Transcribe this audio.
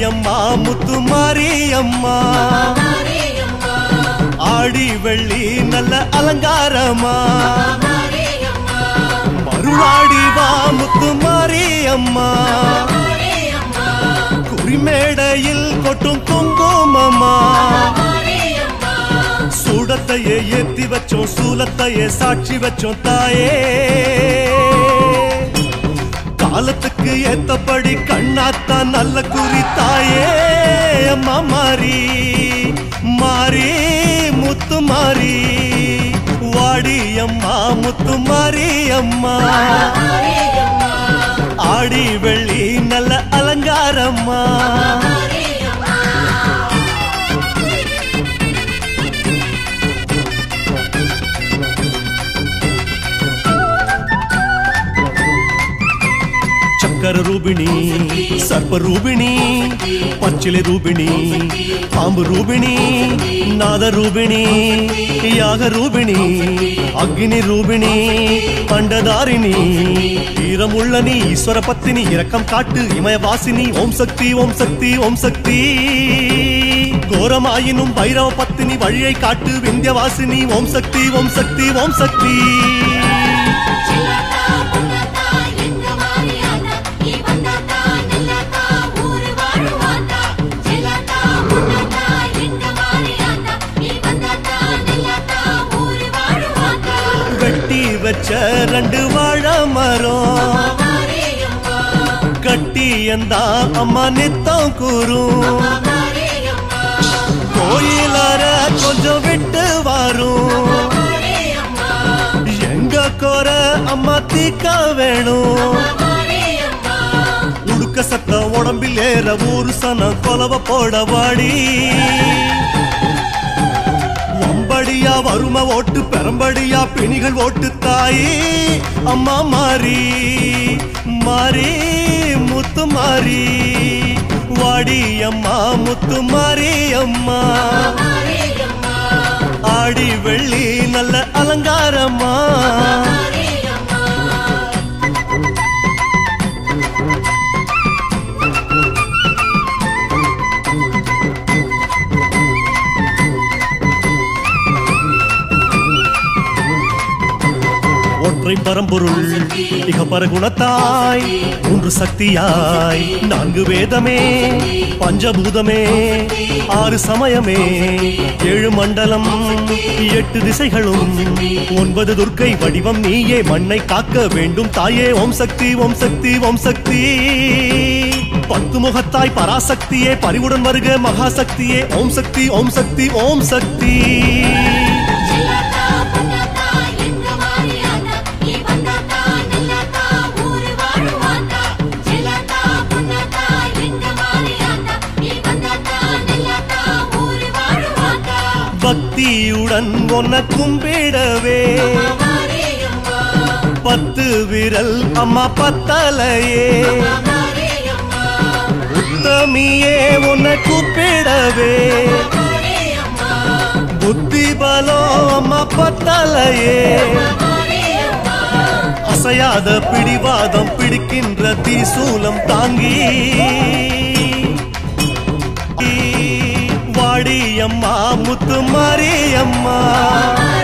அம்மா முத்து மாரி அம்மா ஆடி வெள்ளி நல்ல அலங்காரமா மருளாடி வா முத்து மாரி அம்மா குறிமேடையில் கொட்டும் குங்குமம்மா சூடத்தையே ஏத்தி வச்சோம் சூலத்தையே சாட்சி வச்சோம் தாயே காலத்துக்கு ஏத்தபடி கண்ணாத்தான் நல்ல குறி தாயே அம்மா மாறி மாறி முத்து மாறி வாடி அம்மா முத்து மாறி அம்மா ஆடி வெள்ளி நல்ல அலங்காரம்மா చక్కర రూపిణి సర్ప రూపిణి పచ్చిలి రూపిణి పాంబు రూపిణి నాద రూపిణి యాగ రూపిణి అగ్ని రూపిణి பண்டதாரிணி வீரமுள்ள நீ ஈஸ்வர பத்தினி இரக்கம் காட்டு இமயவாசினி ஓம் சக்தி ஓம் சக்தி ஓம் சக்தி கோரமாயினும் பைரவ பத்தினி வழியை காட்டு விந்தியவாசினி ஓம் சக்தி ஓம் சக்தி ஓம் சக்தி வெட்டி வச்ச ரெண்டு வாழ மரம் கட்டி எந்தா அம்மா நித்தம் கூறும் கோயிலார கொஞ்சம் விட்டு வரும் எங்க கோர அம்மா தீக்க வேணும் உடுக்க சத்தம் உடம்பில் ஏற ஊரு சனம் கொலவ போட வாடி வம்படியா வரும ஓட்டு பெரம்படியா பிணிகள் ஓட்டு தாயி அம்மா மாறி மாறி முத்து மாறி வாடி அம்மா முத்து மாறி அம்மா ஆடி வெள்ளி நல்ல அலங்காரம்மா ஒற்றை பரம்பொருள் இகப்பர குணத்தாய் மூன்று சக்தியாய் நான்கு வேதமே பஞ்சபூதமே ஆறு சமயமே ஏழு மண்டலம் எட்டு திசைகளும் ஒன்பது துர்க்கை வடிவம் நீயே மண்ணை காக்க வேண்டும் தாயே ஓம் சக்தி ஓம் சக்தி ஓம் சக்தி பத்து முகத்தாய் பராசக்தியே பரிவுடன் வருக மகாசக்தியே ஓம் சக்தி ஓம் சக்தி ஓம் சக்தி பக்தியுடன் உன்னை கும்பிடவே பத்து விரல் அம்மா பத்தலையே உத்தமியே உன்னை கூப்பிடவே புத்தி பலம் அம்மா பத்தலையே அசையாத பிடிவாதம் பிடிக்கின்ற திரிசூலம் தாங்கி வாடி அம்மா முத்து மாரி அம்மா